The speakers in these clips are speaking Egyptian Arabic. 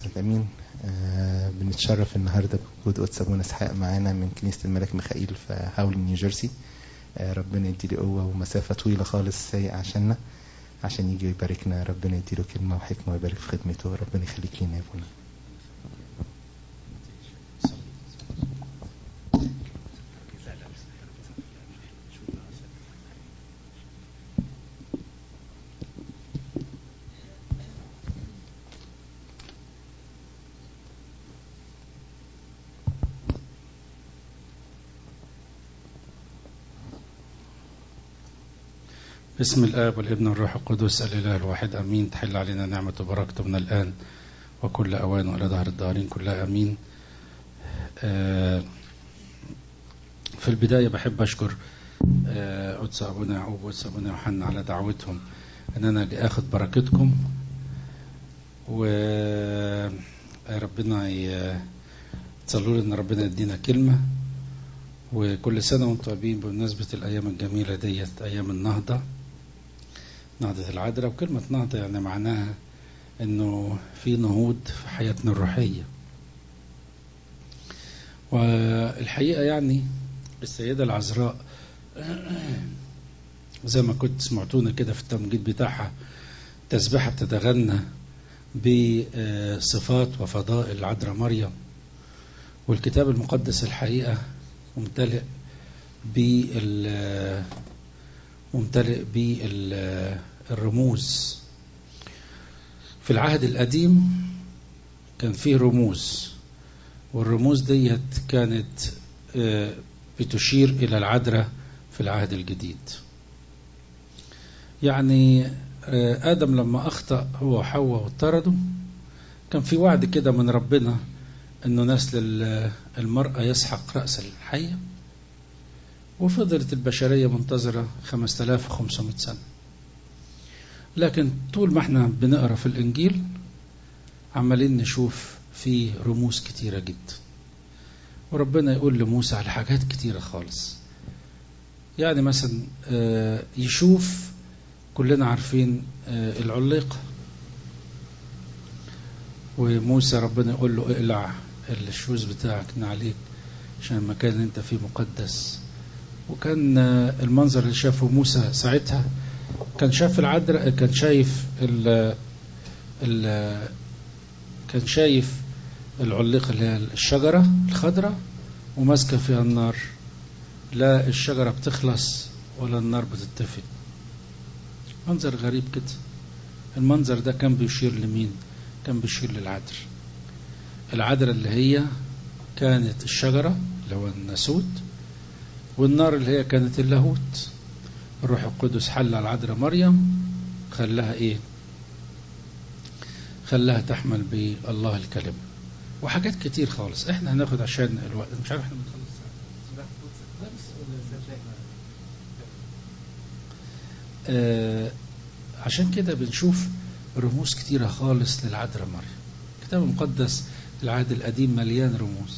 امين آه بنتشرف النهارده بوجود قدس ابونا اسحاق معانا من كنيسه الملك ميخائيل في هاول نيوجيرسي آه ربنا يديله قوه ومسافه طويله خالص سايق عشاننا عشان يجي يباركنا ربنا يديله كلمه وحكمه ويبارك في خدمته ربنا يخليك لينا يا ابونا بسم الآب والابن والروح القدس الإله الواحد أمين تحل علينا نعمة وبركته من الآن وكل أوان وإلى دهر الدارين كلها أمين آه في البداية بحب أشكر آه قدس أبونا يعقوب وقدس أبونا يوحنا على دعوتهم أن أنا أجي آخد بركتكم وربنا تصلوا لي أن ربنا يدينا كلمة وكل سنة وانتم طيبين بمناسبة الأيام الجميلة ديت أيام النهضة نهضة العذراء وكلمة نهضة يعني معناها أنه في نهوض في حياتنا الروحية والحقيقة يعني السيدة العذراء زي ما كنت سمعتونا كده في التمجيد بتاعها تسبحة بتتغنى بصفات وفضائل العذراء مريم والكتاب المقدس الحقيقة ممتلئ بال ممتلئ بالرموز في العهد القديم كان فيه رموز والرموز ديت كانت بتشير إلى العذراء في العهد الجديد يعني آدم لما أخطأ هو وحواء واطردوا كان في وعد كده من ربنا أنه نسل المرأة يسحق رأس الحية وفضلت البشرية منتظرة 5500 سنة لكن طول ما احنا بنقرا في الإنجيل عمالين نشوف في رموز كتيرة جدا وربنا يقول لموسى على حاجات كتيرة خالص يعني مثلا يشوف كلنا عارفين العليقة وموسى ربنا يقول له اقلع الشوز بتاعك عليك عشان المكان اللي انت فيه مقدس وكان المنظر اللي شافه موسى ساعتها كان شاف العذراء كان شايف ال ال كان شايف العليقة اللي هي الشجرة الخضراء وماسكة فيها النار لا الشجرة بتخلص ولا النار بتطفي منظر غريب كده المنظر ده كان بيشير لمين كان بيشير للعذر العذراء اللي هي كانت الشجرة اللي هو الناسوت والنار اللي هي كانت اللاهوت الروح القدس حل على العذراء مريم خلاها ايه خلاها تحمل بالله الكلمة وحاجات كتير خالص احنا هناخد عشان الوقت مش عارف احنا بنخلص آه عشان كده بنشوف رموز كتيرة خالص للعذراء مريم الكتاب المقدس العهد القديم مليان رموز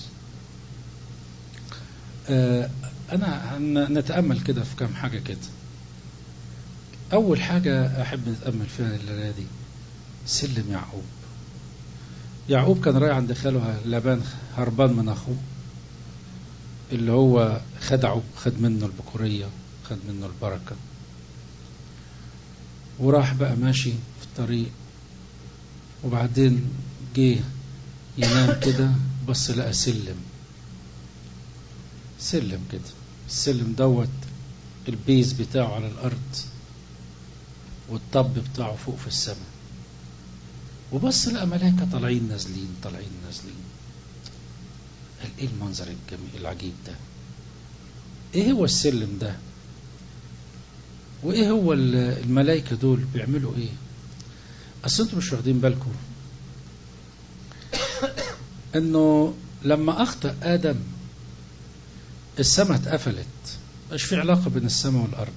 آه أنا نتأمل كده في كام حاجة كده أول حاجة أحب نتأمل فيها الليلة دي سلم يعقوب يعقوب كان رايح عند خاله لابان هربان من أخوه اللي هو خدعه خد منه البكورية خد منه البركة وراح بقى ماشي في الطريق وبعدين جه ينام كده بص لقى سلم سلم كده السلم دوت البيز بتاعه على الأرض والطب بتاعه فوق في السماء وبص لقى ملائكة طالعين نازلين طالعين نازلين قال ايه المنظر الجميل العجيب ده ايه هو السلم ده وايه هو الملائكة دول بيعملوا ايه اصل انتم مش واخدين بالكم انه لما اخطأ ادم السماء اتقفلت مش في علاقة بين السماء والارض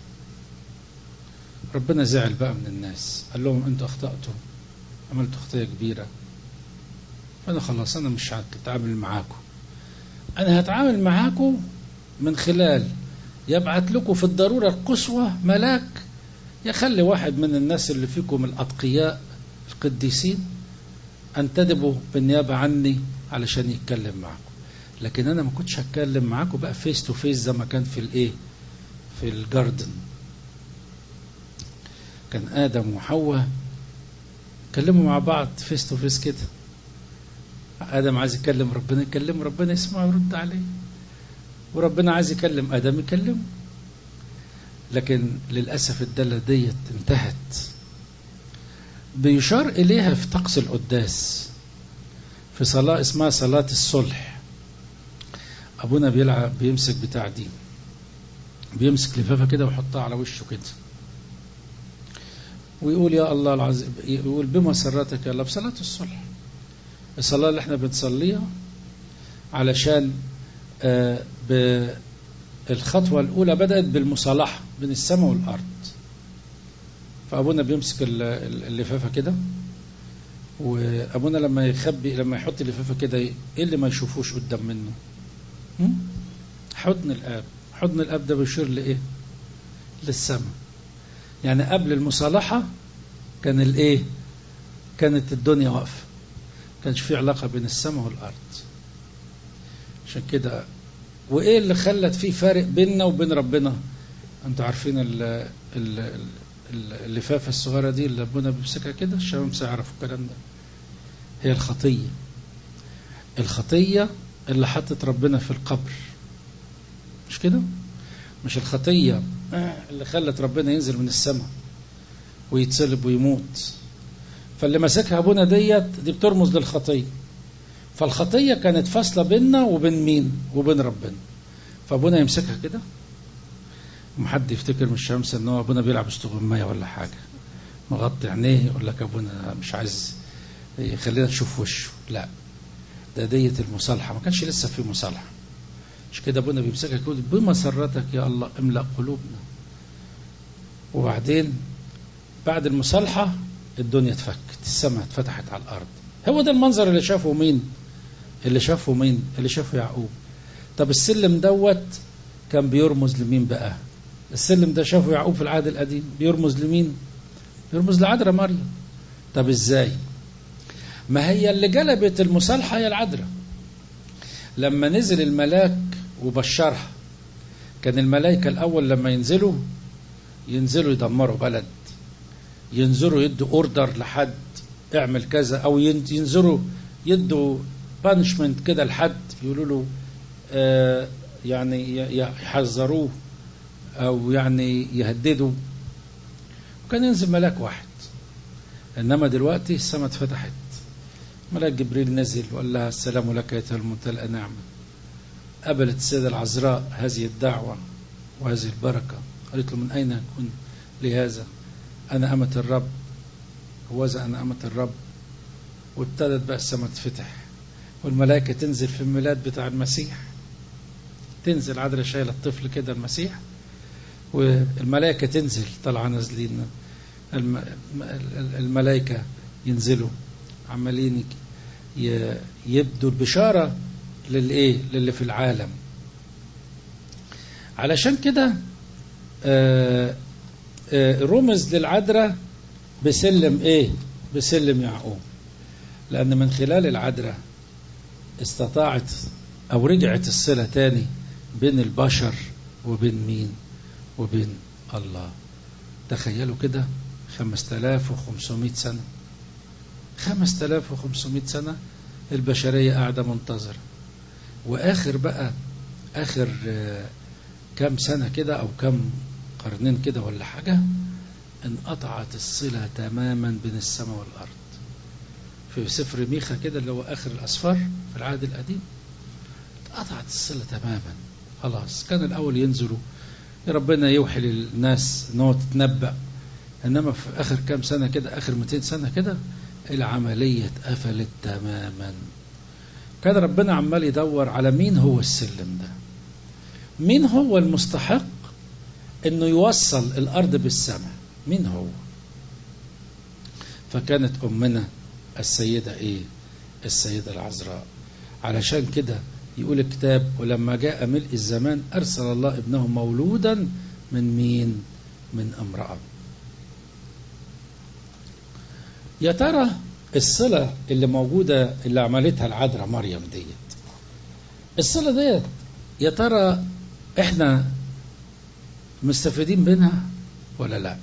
ربنا زعل بقى من الناس قال لهم انتوا اخطأتم عملتوا خطية كبيرة فانا خلاص انا مش هتعامل معاكم انا هتعامل معاكم من خلال يبعت لكم في الضرورة القصوى ملاك يخلي واحد من الناس اللي فيكم الأتقياء القديسين انتدبه بالنيابة عني علشان يتكلم معكم لكن انا ما كنتش هتكلم معاكم بقى فيس تو فيس زي ما كان في الايه في الجاردن كان ادم وحواء اتكلموا مع بعض فيس تو فيس كده ادم عايز يكلم ربنا يكلم ربنا يسمع ويرد عليه وربنا عايز يكلم ادم يكلمه لكن للاسف الداله ديت انتهت بيشار اليها في طقس القداس في صلاه اسمها صلاه الصلح ابونا بيلعب بيمسك بتاع دي بيمسك لفافه كده ويحطها على وشه كده ويقول يا الله العظيم يقول بما سرتك يا الله بصلاه الصلح الصلاه اللي احنا بنصليها علشان آه بالخطوه الاولى بدات بالمصالحه بين السماء والارض فابونا بيمسك اللفافه كده وابونا لما يخبي لما يحط اللفافه كده ايه اللي ما يشوفوش قدام منه حضن الاب حضن الاب ده بيشير لايه للسماء يعني قبل المصالحه كان الايه كانت الدنيا واقفه كانش في علاقه بين السماء والارض عشان كده وايه اللي خلت في فارق بيننا وبين ربنا انتوا عارفين ال ال اللفافه الصغيره دي اللي ابونا بيمسكها كده الشباب مش هيعرفوا الكلام ده هي الخطيه الخطيه اللي حطت ربنا في القبر مش كده مش الخطيه اللي خلت ربنا ينزل من السماء ويتصلب ويموت فاللي ماسكها ابونا ديت دي بترمز للخطيه فالخطيه كانت فاصله بيننا وبين مين وبين ربنا فابونا يمسكها كده حد يفتكر من الشمس ان هو ابونا بيلعب استغمايه ولا حاجه مغطي عينيه يقول لك ابونا مش عايز يخلينا نشوف وشه لا ده ديت المصالحه ما كانش لسه في مصالحه مش كده ابونا بيمسكها يقول بمسرتك يا الله املا قلوبنا وبعدين بعد المصالحه الدنيا اتفكت السماء اتفتحت على الارض هو ده المنظر اللي شافه مين اللي شافه مين اللي شافه يعقوب طب السلم دوت كان بيرمز لمين بقى السلم ده شافه يعقوب في العهد القديم بيرمز لمين بيرمز لعذراء مريم طب ازاي ما هي اللي جلبت المصالحة هي العذراء لما نزل الملاك وبشرها كان الملائكة الأول لما ينزلوا ينزلوا يدمروا بلد ينزلوا يدوا اوردر لحد اعمل كذا او ينزلوا يدوا بانشمنت كده لحد يقولوا له آه يعني يحذروه او يعني يهددوا وكان ينزل ملاك واحد انما دلوقتي السماء اتفتحت ملاك جبريل نزل وقال لها السلام لك يا الممتلئ نعمه قبلت السيده العذراء هذه الدعوه وهذه البركه قالت له من اين يكون لهذا انا امه الرب هوذا انا امه الرب وابتدت بقى السماء تفتح والملائكه تنزل في الميلاد بتاع المسيح تنزل عذراء شايله الطفل كده المسيح والملائكة تنزل طالعة نازلين الملائكة ينزلوا عمالين يبدوا البشارة للإيه للي في العالم علشان كده رمز للعذراء بسلم إيه بسلم يعقوب لأن من خلال العذراء استطاعت أو رجعت الصلة تاني بين البشر وبين مين وبين الله تخيلوا كده 5500 سنة 5500 سنة البشرية قاعدة منتظرة وآخر بقى آخر كام سنة كده أو كام قرنين كده ولا حاجة انقطعت الصلة تماما بين السماء والأرض في سفر ميخا كده اللي هو آخر الأسفار في العهد القديم اتقطعت الصلة تماما خلاص كان الأول ينزلوا ربنا يوحي للناس ان هو تتنبأ انما في اخر كام سنه كده اخر 200 سنه كده العمليه اتقفلت تماما كان ربنا عمال يدور على مين هو السلم ده مين هو المستحق انه يوصل الارض بالسماء مين هو فكانت امنا السيده ايه السيده العذراء علشان كده يقول الكتاب ولما جاء ملء الزمان أرسل الله ابنه مولودا من مين من امرأة يا ترى الصلة اللي موجودة اللي عملتها العذراء مريم ديت الصلة ديت يا ترى احنا مستفيدين منها ولا لا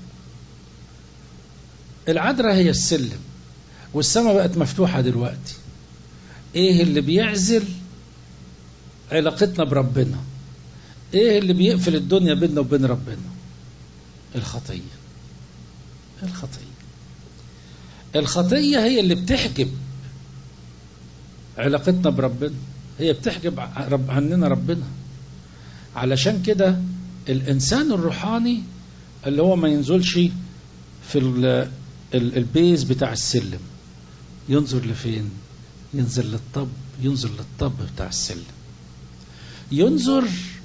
العذراء هي السلم والسماء بقت مفتوحة دلوقتي ايه اللي بيعزل علاقتنا بربنا ايه اللي بيقفل الدنيا بيننا وبين ربنا الخطية الخطية الخطية هي اللي بتحجب علاقتنا بربنا هي بتحجب رب عننا ربنا علشان كده الإنسان الروحاني اللي هو ما ينزلش في البيز بتاع السلم ينظر لفين ينزل للطب ينظر للطب بتاع السلم ينظر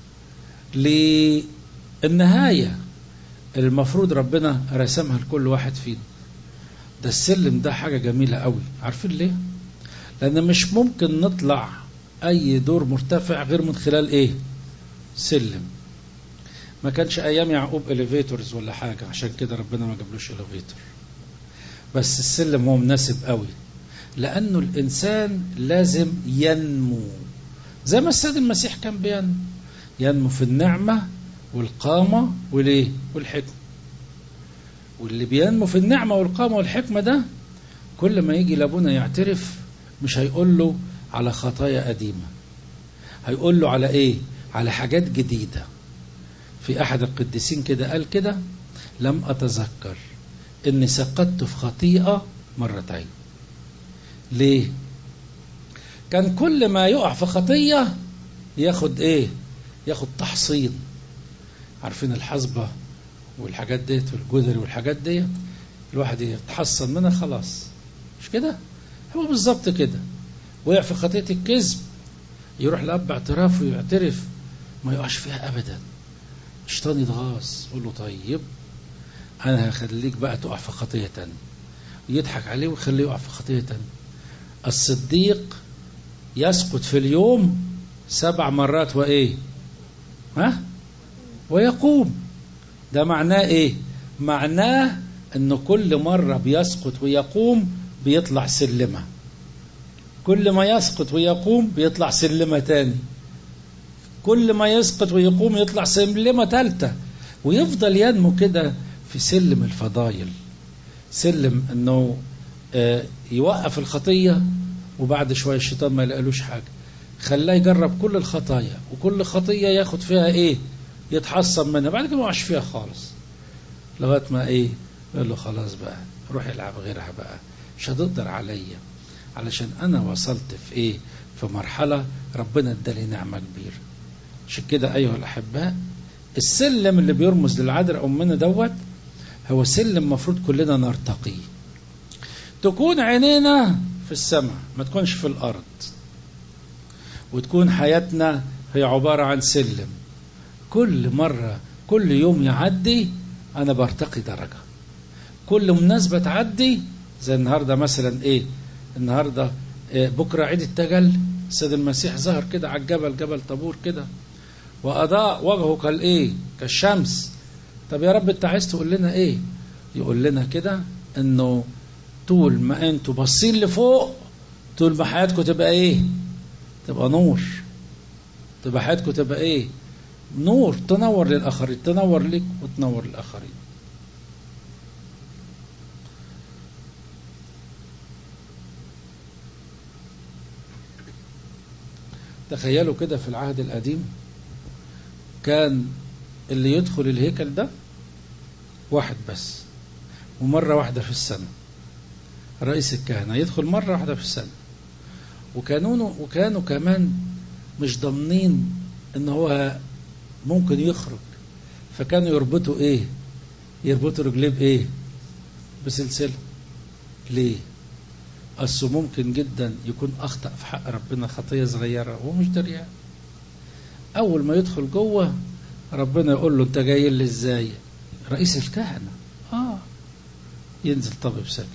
للنهاية المفروض ربنا رسمها لكل واحد فينا ده السلم ده حاجة جميلة قوي عارفين ليه لأن مش ممكن نطلع أي دور مرتفع غير من خلال إيه سلم ما كانش أيام يعقوب إليفيتورز ولا حاجة عشان كده ربنا ما جابلوش إليفيتور بس السلم هو مناسب قوي لأنه الإنسان لازم ينمو زي ما السيد المسيح كان بينمو ينمو في النعمة والقامة والإيه والحكمة واللي بينمو في النعمة والقامة والحكمة ده كل ما يجي لابونا يعترف مش هيقول له على خطايا قديمة هيقول له على ايه على حاجات جديدة في احد القديسين كده قال كده لم اتذكر اني سقطت في خطيئة مرتين ليه كان كل ما يقع في خطية ياخد ايه ياخد تحصين عارفين الحصبة والحاجات ديت والجدر والحاجات ديت الواحد يتحصن منها خلاص مش كده هو بالظبط كده وقع في خطية الكذب يروح لأب اعتراف ويعترف ما يقعش فيها أبدا الشيطان يتغاظ يقول له طيب أنا هخليك بقى تقع في خطية تانية يضحك عليه ويخليه يقع في خطية تانية الصديق يسقط في اليوم سبع مرات وإيه ها ويقوم ده معناه إيه معناه أنه كل مرة بيسقط ويقوم بيطلع سلمة كل ما يسقط ويقوم بيطلع سلمة تاني كل ما يسقط ويقوم يطلع سلمة تالتة ويفضل ينمو كده في سلم الفضايل سلم انه يوقف الخطية وبعد شوية الشيطان ما يلاقلوش حاجة خلاه يجرب كل الخطايا وكل خطية ياخد فيها ايه يتحصن منها بعد كده ما يقعش فيها خالص لغاية ما ايه يقول له خلاص بقى روح العب غيرها بقى مش هتقدر عليا علشان انا وصلت في ايه في مرحلة ربنا ادالي نعمة كبيرة عشان كده ايها الاحباء السلم اللي بيرمز للعذراء امنا دوت هو سلم مفروض كلنا نرتقيه تكون عينينا في السماء ما تكونش في الارض وتكون حياتنا هي عبارة عن سلم كل مرة كل يوم يعدي انا برتقي درجة كل مناسبة تعدي زي النهاردة مثلا ايه النهاردة إيه بكرة عيد التجل السيد المسيح ظهر كده على الجبل جبل طابور كده وأضاء وجهه كالإيه كالشمس طب يا رب أنت عايز تقول لنا إيه يقول لنا كده إنه طول ما أنتوا باصين لفوق طول ما حياتكم تبقى إيه تبقى نور تبقى حياتكم تبقى إيه نور تنور للآخرين تنور لك وتنور للآخرين تخيلوا كده في العهد القديم كان اللي يدخل الهيكل ده واحد بس ومرة واحدة في السنة رئيس الكهنة يدخل مرة واحدة في السنة وكانوا وكانوا كمان مش ضامنين ان هو ممكن يخرج فكانوا يربطوا ايه يربطوا رجليه بايه بسلسلة ليه أصله ممكن جدا يكون أخطأ في حق ربنا خطية صغيرة وهو مش دريان أول ما يدخل جوه ربنا يقول له أنت جاي لي إزاي رئيس الكهنة آه ينزل طبيب ساكت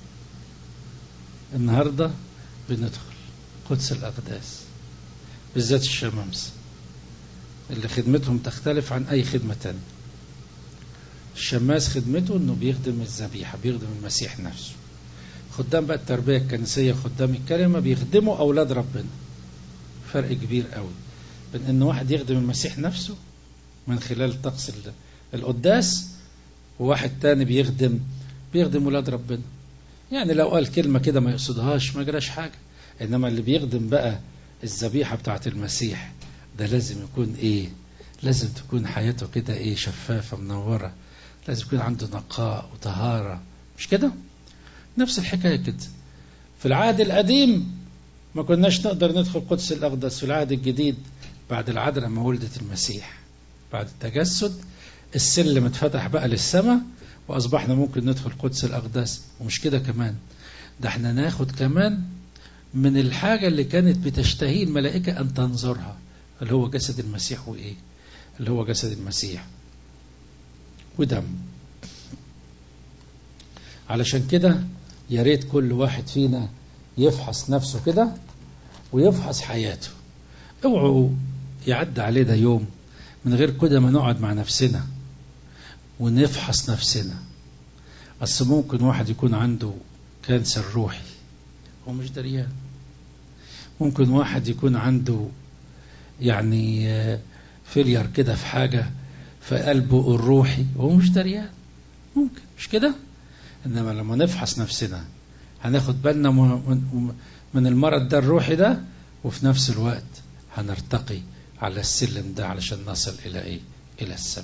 النهاردة بندخل قدس الأقداس بالذات الشمامسة اللي خدمتهم تختلف عن أي خدمة تانية الشماس خدمته أنه بيخدم الذبيحة بيخدم المسيح نفسه خدام بقى التربية الكنسية خدام الكلمة بيخدموا أولاد ربنا فرق كبير قوي بين ان واحد يخدم المسيح نفسه من خلال طقس القداس وواحد تاني بيخدم بيخدم ولاد ربنا يعني لو قال كلمة كده ما يقصدهاش ما جراش حاجة إنما اللي بيخدم بقى الذبيحة بتاعت المسيح ده لازم يكون إيه لازم تكون حياته كده إيه شفافة منورة لازم يكون عنده نقاء وطهارة مش كده نفس الحكاية كده في العهد القديم ما كناش نقدر ندخل قدس الأقدس في العهد الجديد بعد العذراء ما ولدت المسيح بعد التجسد السلم اتفتح بقى للسماء واصبحنا ممكن ندخل قدس الاقداس ومش كده كمان ده احنا ناخد كمان من الحاجه اللي كانت بتشتهي الملائكه ان تنظرها اللي هو جسد المسيح وايه اللي هو جسد المسيح ودم علشان كده يا ريت كل واحد فينا يفحص نفسه كده ويفحص حياته اوعوا يعدي علينا يوم من غير كده ما نقعد مع نفسنا ونفحص نفسنا أصل ممكن واحد يكون عنده كانسر روحي هو مش دريان ممكن واحد يكون عنده يعني فيلير كده في حاجة في قلبه الروحي وهو مش دريان ممكن مش كده إنما لما نفحص نفسنا هناخد بالنا من المرض ده الروحي ده وفي نفس الوقت هنرتقي على السلم ده علشان نصل إلى إيه إلى السماء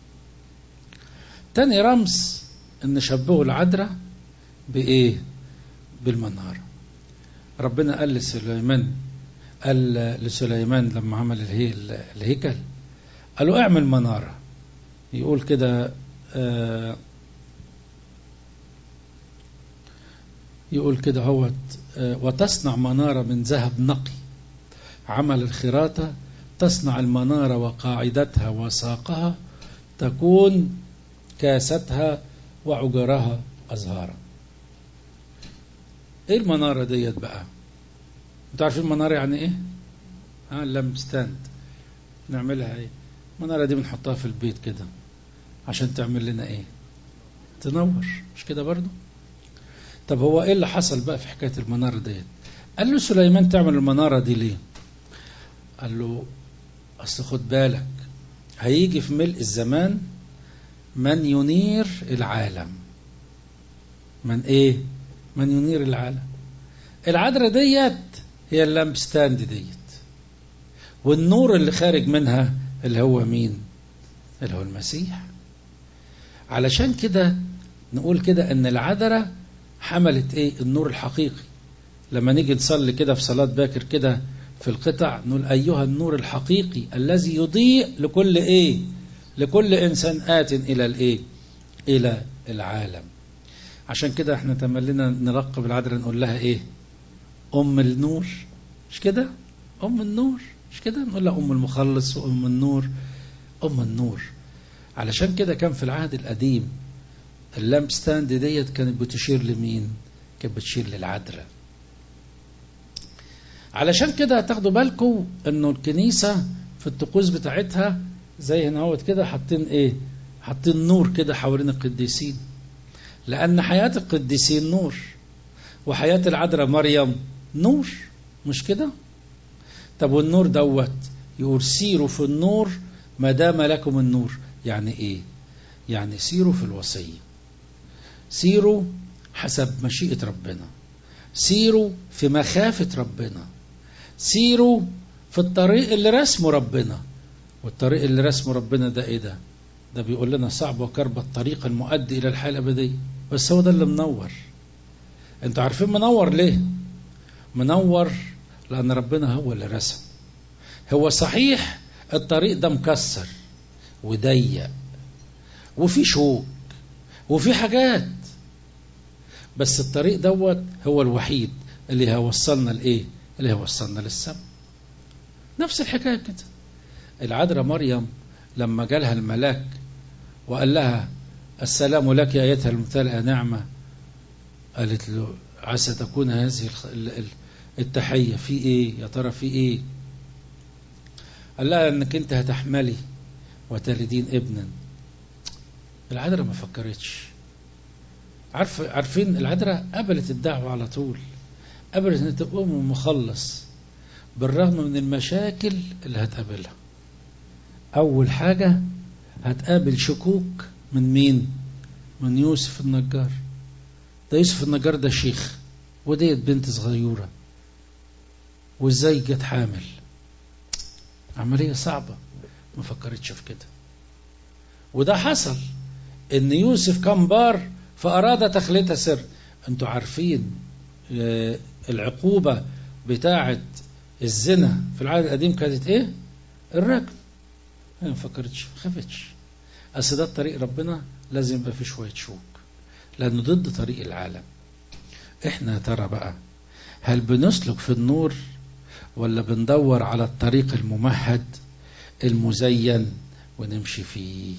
تاني رمز ان شبهوا العذراء بايه بالمنارة ربنا قال لسليمان قال لسليمان لما عمل الهيكل قال له اعمل منارة يقول كده آه يقول كده هوت آه وتصنع منارة من ذهب نقي عمل الخراطة تصنع المنارة وقاعدتها وساقها تكون كاستها وعجرها أزهارا ايه المنارة ديت بقى انتوا عارفين المنارة يعني ايه ها اللمب ستاند نعملها ايه المنارة دي بنحطها في البيت كده عشان تعمل لنا ايه تنور مش كده برضو طب هو ايه اللي حصل بقى في حكاية المنارة ديت قال له سليمان تعمل المنارة دي ليه قال له اصل خد بالك هيجي في ملء الزمان من ينير العالم من ايه من ينير العالم العذراء ديت هي اللامب ستاند ديت والنور اللي خارج منها اللي هو مين اللي هو المسيح علشان كده نقول كده ان العذراء حملت ايه النور الحقيقي لما نيجي نصلي كده في صلاة باكر كده في القطع نقول أيها النور الحقيقي الذي يضيء لكل إيه لكل إنسان آت إلى الإيه إلى العالم عشان كده احنا تملينا نرقب العذراء نقول لها إيه أم النور مش كده أم النور مش كده نقول لها أم المخلص وأم النور أم النور علشان كده كان في العهد القديم اللامب ستاند ديت كانت بتشير لمين كانت بتشير للعذراء علشان كده هتاخدوا بالكم انه الكنيسة في الطقوس بتاعتها زي هنا اهوت كده حاطين ايه حاطين نور كده حوالين القديسين لان حياة القديسين نور وحياة العذراء مريم نور مش كده طب والنور دوت يقول سيروا في النور ما دام لكم النور يعني ايه يعني سيروا في الوصية سيروا حسب مشيئة ربنا سيروا في مخافة ربنا سيروا في الطريق اللي رسمه ربنا والطريق اللي رسمه ربنا ده ايه ده ده بيقول لنا صعب وكرب الطريق المؤدي الى الحياة الابدية بس هو ده اللي منور انتوا عارفين منور ليه منور لان ربنا هو اللي رسم هو صحيح الطريق ده مكسر وضيق وفي شوك وفي حاجات بس الطريق دوت هو الوحيد اللي هيوصلنا لايه اللي هيوصلنا للسماء نفس الحكايه كده العذراء مريم لما جالها الملاك وقال لها السلام لك يا ايتها الممتلئه نعمه قالت له عسى تكون هذه التحيه في ايه يا ترى في ايه قال لها انك انت هتحملي وتلدين ابنا العذراء ما فكرتش عارف عارفين العذراء قبلت الدعوة على طول قبلت ان تبقى ام مخلص بالرغم من المشاكل اللي هتقابلها اول حاجة هتقابل شكوك من مين من يوسف النجار ده يوسف النجار ده شيخ وديت بنت صغيرة وازاي جت حامل عملية صعبة ما فكرتش في كده وده حصل ان يوسف كان بار فاراد تخليتها سر انتوا عارفين آه، العقوبة بتاعة الزنا في العهد القديم كانت ايه الرجم هي ما فكرتش ما خافتش اصل ده طريق ربنا لازم يبقى فيه شوية شوك لانه ضد طريق العالم احنا يا ترى بقى هل بنسلك في النور ولا بندور على الطريق الممهد المزين ونمشي فيه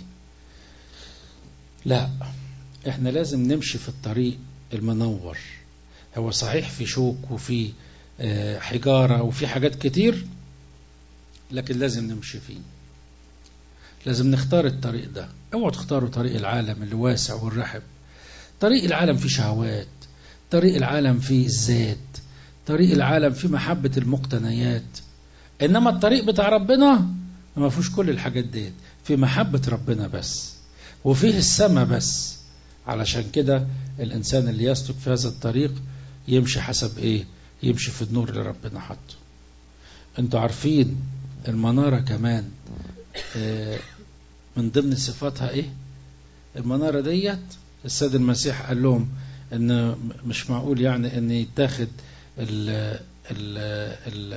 لا احنا لازم نمشي في الطريق المنور هو صحيح في شوك وفي آه، حجارة وفي حاجات كتير لكن لازم نمشي فيه لازم نختار الطريق ده اوعوا تختاروا طريق العالم اللي واسع والرحب طريق العالم فيه شهوات طريق العالم فيه الذات طريق العالم فيه محبة المقتنيات إنما الطريق بتاع ربنا ما فيهوش كل الحاجات ديت في محبة ربنا بس وفيه السماء بس علشان كده الإنسان اللي يسلك في هذا الطريق يمشي حسب إيه يمشي في النور اللي ربنا حطه انتوا عارفين المنارة كمان آه، من ضمن صفاتها ايه المنارة ديت السيد المسيح قال لهم ان مش معقول يعني ان يتاخد ال ال ال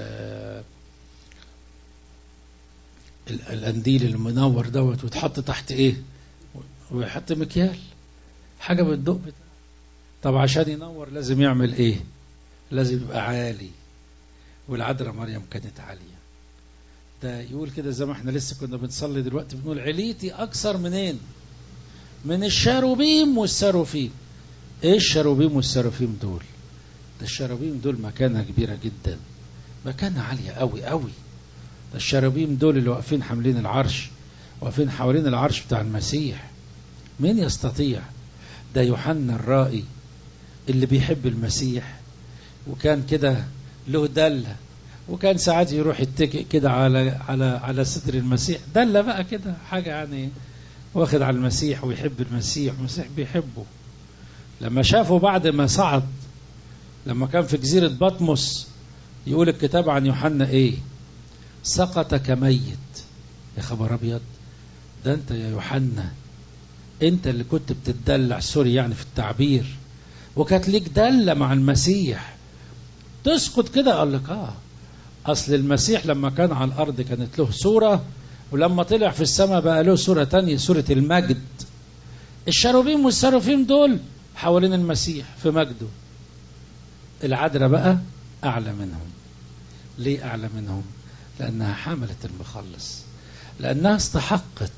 ال- القنديل المنور دوت ويتحط تحت ايه ويحط مكيال حاجة بتدق بت- طب عشان ينور لازم يعمل ايه لازم يبقى عالي والعذراء مريم كانت عالية ده يقول كده زي ما احنا لسه كنا بنصلي دلوقتي بنقول عليتي اكثر منين من الشاروبيم والساروفيم ايه الشاروبيم والساروفيم دول ده الشاروبيم دول مكانة كبيرة جدا مكانة عالية قوي قوي ده الشاروبيم دول اللي واقفين حاملين العرش واقفين حوالين العرش بتاع المسيح مين يستطيع ده يوحنا الرائي اللي بيحب المسيح وكان كده له دلة وكان ساعات يروح يتكئ كده على على على ستر المسيح دلة بقى كده حاجة يعني واخد على المسيح ويحب المسيح والمسيح بيحبه لما شافه بعد ما صعد لما كان في جزيرة بطمس يقول الكتاب عن يوحنا ايه سقط كميت يا خبر ابيض ده انت يا يوحنا انت اللي كنت بتدلع سوري يعني في التعبير وكانت ليك دلة مع المسيح تسقط كده قال لك اه اصل المسيح لما كان على الارض كانت له صورة ولما طلع في السماء بقى له صورة تانية صورة المجد الشاروبيم والساروفيم دول حوالين المسيح في مجده العذراء بقى أعلى منهم ليه أعلى منهم لأنها حملت المخلص لأنها استحقت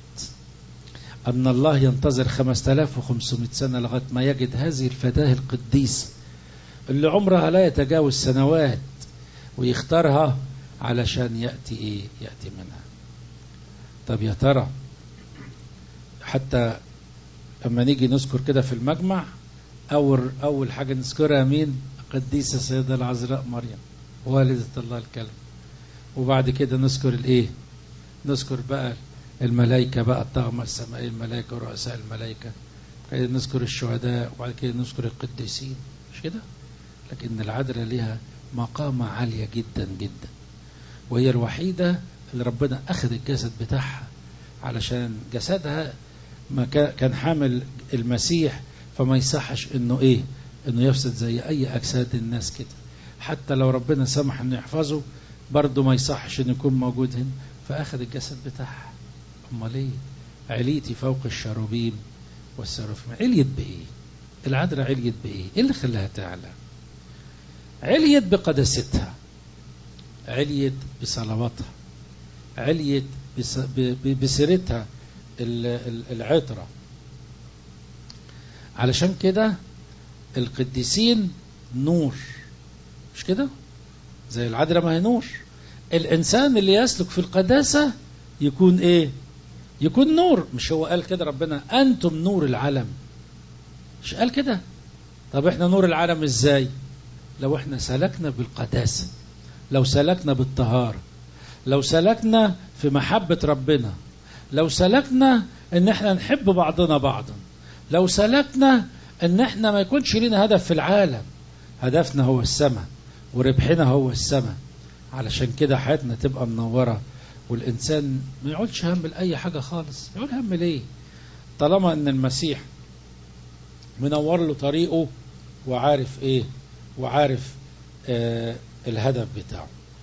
أن الله ينتظر 5500 سنة لغاية ما يجد هذه الفتاة القديسة اللي عمرها لا يتجاوز سنوات ويختارها علشان يأتي إيه يأتي منها طب يا ترى حتى اما نيجي نذكر كده في المجمع اول اول حاجه نذكرها مين قديسه السيده العذراء مريم والده الله الكلم وبعد كده نذكر الايه نذكر بقى الملائكه بقى الطاقم السمائي الملائكه ورؤساء الملائكه بعد كده نذكر الشهداء وبعد كده نذكر القديسين مش كده لكن العذراء لها مقامة عالية جدا جدا وهي الوحيدة اللي ربنا أخذ الجسد بتاعها علشان جسدها ما كا- كان حامل المسيح فما يصحش انه ايه انه يفسد زي اي اجساد الناس كده حتى لو ربنا سمح انه يحفظه برضه ما يصحش انه يكون موجود هنا فاخذ الجسد بتاعها امال ايه عليتي فوق الشاروبيم والسرافيم عليت بايه العذراء عليت بايه ايه اللي خلاها تعلى عليت بقداستها عليت بصلواتها عليت بس- ب- ب- بسيرتها ال- ال- العطرة علشان كده القديسين نور مش كده زي العذراء ما هي نور الإنسان اللي يسلك في القداسة يكون إيه يكون نور مش هو قال كده ربنا أنتم نور العالم مش قال كده طب احنا نور العالم ازاي لو احنا سلكنا بالقداسة لو سلكنا بالطهارة لو سلكنا في محبة ربنا لو سلكنا ان احنا نحب بعضنا بعضا لو سلكنا ان احنا ما يكونش لنا هدف في العالم هدفنا هو السماء وربحنا هو السماء علشان كده حياتنا تبقى منورة والإنسان ما يقولش هم لأي حاجة خالص يقول هم ليه طالما أن المسيح منور له طريقه وعارف إيه وعارف آه الهدف بتاعه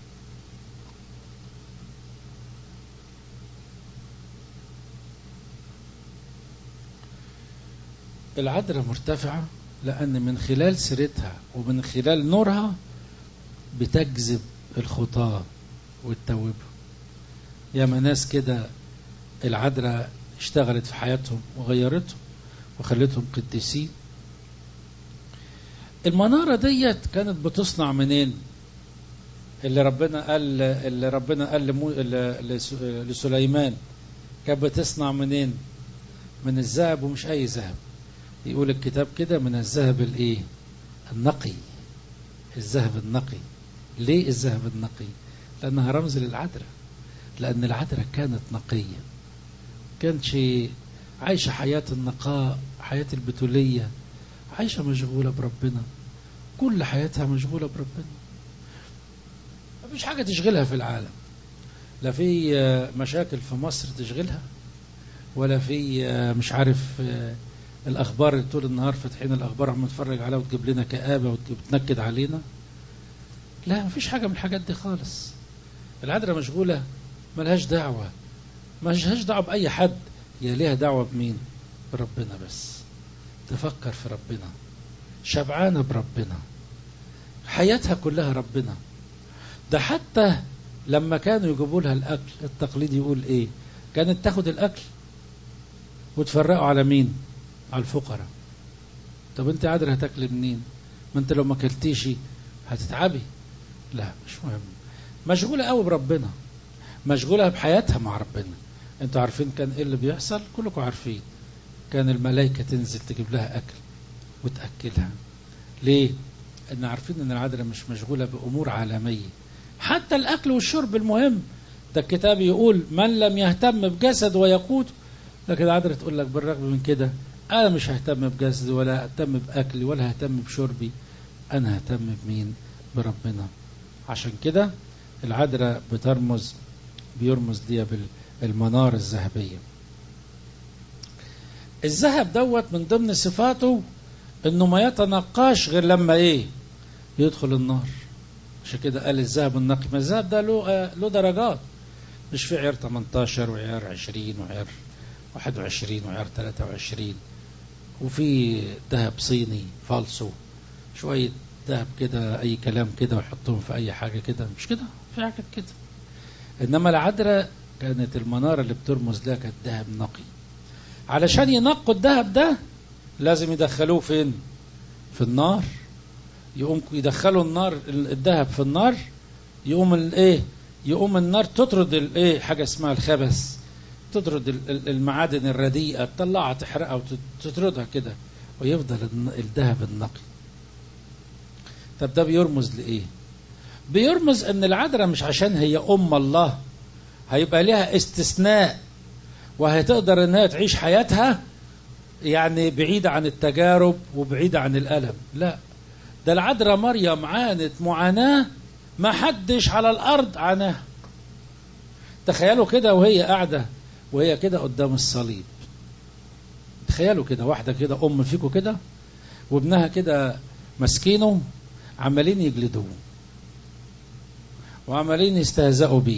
العذراء مرتفعة لأن من خلال سيرتها ومن خلال نورها بتجذب الخطاة والتوبة ياما ناس كده العذراء اشتغلت في حياتهم وغيرتهم وخلتهم قديسين المنارة ديت كانت بتصنع منين اللي ربنا قال اللي ربنا قال لمو... لسليمان كانت بتصنع منين من الذهب ومش اي ذهب يقول الكتاب كده من الذهب الايه النقي الذهب النقي ليه الذهب النقي لانها رمز للعذراء لان العذراء كانت نقيه كانتش عايشه حياه النقاء حياه البتوليه عايشه مشغوله بربنا كل حياتها مشغوله بربنا مفيش حاجه تشغلها في العالم لا في مشاكل في مصر تشغلها ولا في مش عارف الاخبار اللي طول النهار فاتحين الاخبار عم نتفرج عليها وتجيب لنا كآبه وتنكد علينا لا مفيش حاجه من الحاجات دي خالص العذراء مشغوله ملهاش دعوه ملهاش دعوه باي حد هي ليها دعوه بمين بربنا بس تفكر في ربنا شبعانه بربنا حياتها كلها ربنا ده حتى لما كانوا يجيبوا لها الاكل التقليد يقول ايه كانت تاخد الاكل وتفرقه على مين على الفقراء طب انت قادر هتاكل منين ما انت لو ما اكلتيش هتتعبي لا مش مهم مشغولة قوي بربنا مشغولة بحياتها مع ربنا انتوا عارفين كان ايه اللي بيحصل كلكم عارفين كان الملائكة تنزل تجيب لها اكل وتأكلها ليه ان عارفين ان العذراء مش مشغولة بامور عالمية حتى الاكل والشرب المهم ده الكتاب يقول من لم يهتم بجسد ويقود لكن العذراء تقول لك بالرغم من كده انا مش ههتم بجسدي ولا اهتم باكلي ولا ههتم بشربي انا ههتم بمين بربنا عشان كده العذراء بترمز بيرمز ليها بالمنار الذهبية الذهب دوت من ضمن صفاته انه ما يتنقاش غير لما ايه يدخل النار عشان كده قال الذهب النقي ما الذهب ده له آه له درجات مش في عيار 18 وعيار 20 وعيار 21 وعيار 23 وفي ذهب صيني فالصو شوية ذهب كده أي كلام كده ويحطهم في أي حاجة كده مش كده في حاجة كده إنما العذراء كانت المنارة اللي بترمز لها كانت ذهب نقي علشان ينقوا الذهب ده لازم يدخلوه فين في النار يقوم يدخلوا النار الذهب في النار يقوم الايه يقوم النار تطرد الايه حاجه اسمها الخبث تطرد المعادن الرديئه تطلعها تحرقها وتطردها كده ويفضل الذهب النقي طب ده بيرمز لايه بيرمز ان العذراء مش عشان هي ام الله هيبقى لها استثناء وهتقدر انها تعيش حياتها يعني بعيدة عن التجارب وبعيدة عن الألم لا ده العذراء مريم عانت معاناة ما حدش على الأرض عاناها تخيلوا كده وهي قاعدة وهي كده قدام الصليب تخيلوا كده واحدة كده أم فيكم كده وابنها كده مسكينه عمالين يجلدوه وعمالين يستهزئوا بيه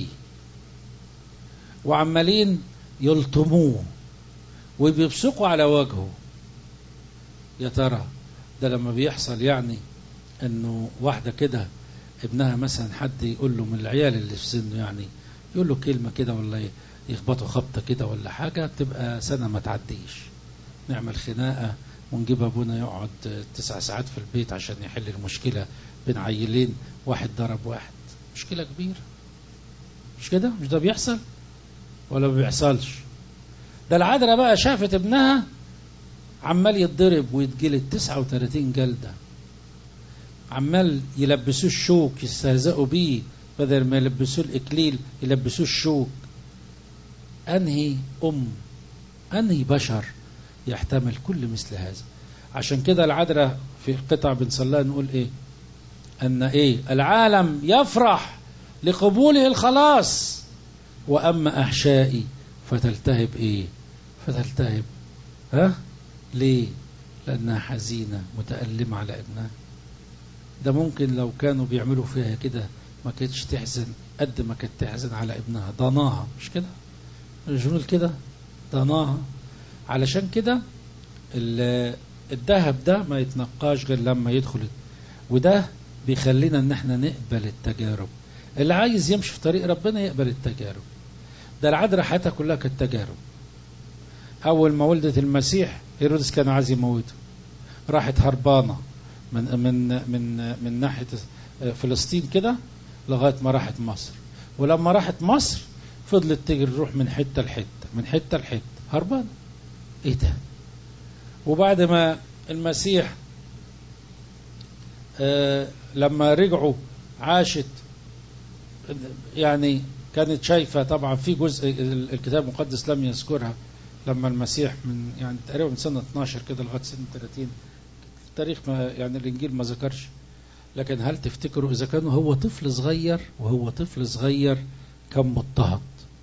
وعمالين يلطموه وبيبصقوا على وجهه يا ترى ده لما بيحصل يعني انه واحده كده ابنها مثلا حد يقول له من العيال اللي في سنه يعني يقول له كلمه كده ولا يخبطوا خبطه كده ولا حاجه تبقى سنه ما تعديش نعمل خناقه ونجيب ابونا يقعد تسع ساعات في البيت عشان يحل المشكله بين عيلين واحد ضرب واحد مشكله كبيره مش كده مش ده بيحصل ولا ما بيحصلش ده العذراء بقى شافت ابنها عمال يتضرب ويتجلد 39 جلدة عمال يلبسوه الشوك يستهزئوا بيه بدل ما يلبسوه الإكليل يلبسوه الشوك أنهي أم أنهي بشر يحتمل كل مثل هذا عشان كده العذراء في قطع بنصليها نقول إيه أن إيه العالم يفرح لقبوله الخلاص وأما أحشائي فتلتهب إيه فتلتهب ها ليه لأنها حزينة متألمة على ابنها ده ممكن لو كانوا بيعملوا فيها كده ما كانتش تحزن قد ما كانت تحزن على ابنها ضناها مش كده مش بنقول كده ضناها علشان كده الذهب ده ما يتنقاش غير لما يدخل وده بيخلينا ان احنا نقبل التجارب اللي عايز يمشي في طريق ربنا يقبل التجارب ده العذراء حياتها كلها كانت تجارب اول ما ولدت المسيح هيرودس كان عايز يموته راحت هربانه من من من من ناحيه فلسطين كده لغايه ما راحت مصر ولما راحت مصر فضلت تجري تروح من حته لحته من حته لحته هربانه ايه ده وبعد ما المسيح آه لما رجعوا عاشت يعني كانت شايفة طبعا في جزء الكتاب المقدس لم يذكرها لما المسيح من يعني تقريبا من سنة 12 كده لغاية سنة 30 التاريخ ما يعني الإنجيل ما ذكرش لكن هل تفتكروا إذا كان هو طفل صغير وهو طفل صغير كم مضطهد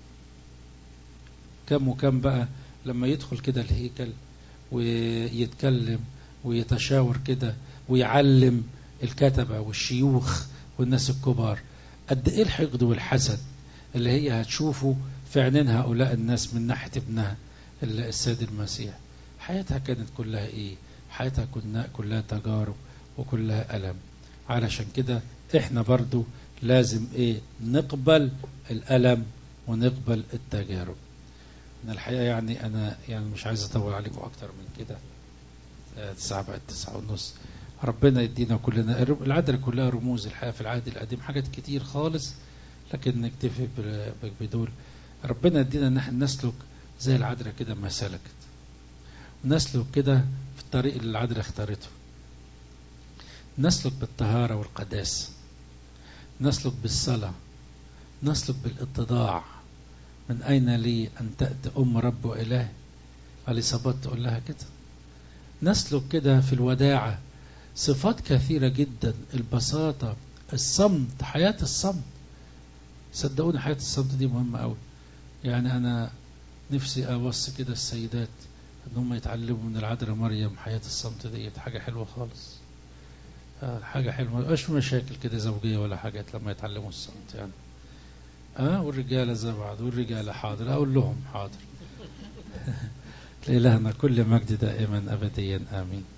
كم وكم بقى لما يدخل كده الهيكل ويتكلم ويتشاور كده ويعلم الكتبة والشيوخ والناس الكبار قد ايه الحقد والحسد اللي هي هتشوفه في عينين هؤلاء الناس من ناحية ابنها السيد المسيح حياتها كانت كلها ايه حياتها كنا كلها تجارب وكلها ألم علشان كده احنا برضو لازم ايه نقبل الألم ونقبل التجارب من الحقيقة يعني أنا يعني مش عايز أطول عليكم أكتر من كده تسعة بعد تسعة ونص ربنا يدينا كلنا العذراء كلها رموز الحياة في العهد القديم حاجات كتير خالص لكن نكتفي بدول ربنا يدينا ان احنا نسلك زي العذراء كده ما سلكت نسلك كده في الطريق اللي العذراء اختارته نسلك بالطهارة والقداسة نسلك بالصلاة نسلك بالاتضاع من أين لي أن تأتي أم رب وإله أليصابات تقول لها كده نسلك كده في الوداعة صفات كثيرة جدا البساطة الصمت حياة الصمت صدقوني حياة الصمت دي مهمة قوي يعني أنا نفسي أوصي كده السيدات إن هم يتعلموا من العذراء مريم حياة الصمت ديت حاجة حلوة خالص آه حاجة حلوة ما يبقاش مشاكل كده زوجية ولا حاجات لما يتعلموا الصمت يعني اه والرجالة زي بعض والرجالة حاضر أقول لهم حاضر لإلهنا كل مجد دائما أبديا آمين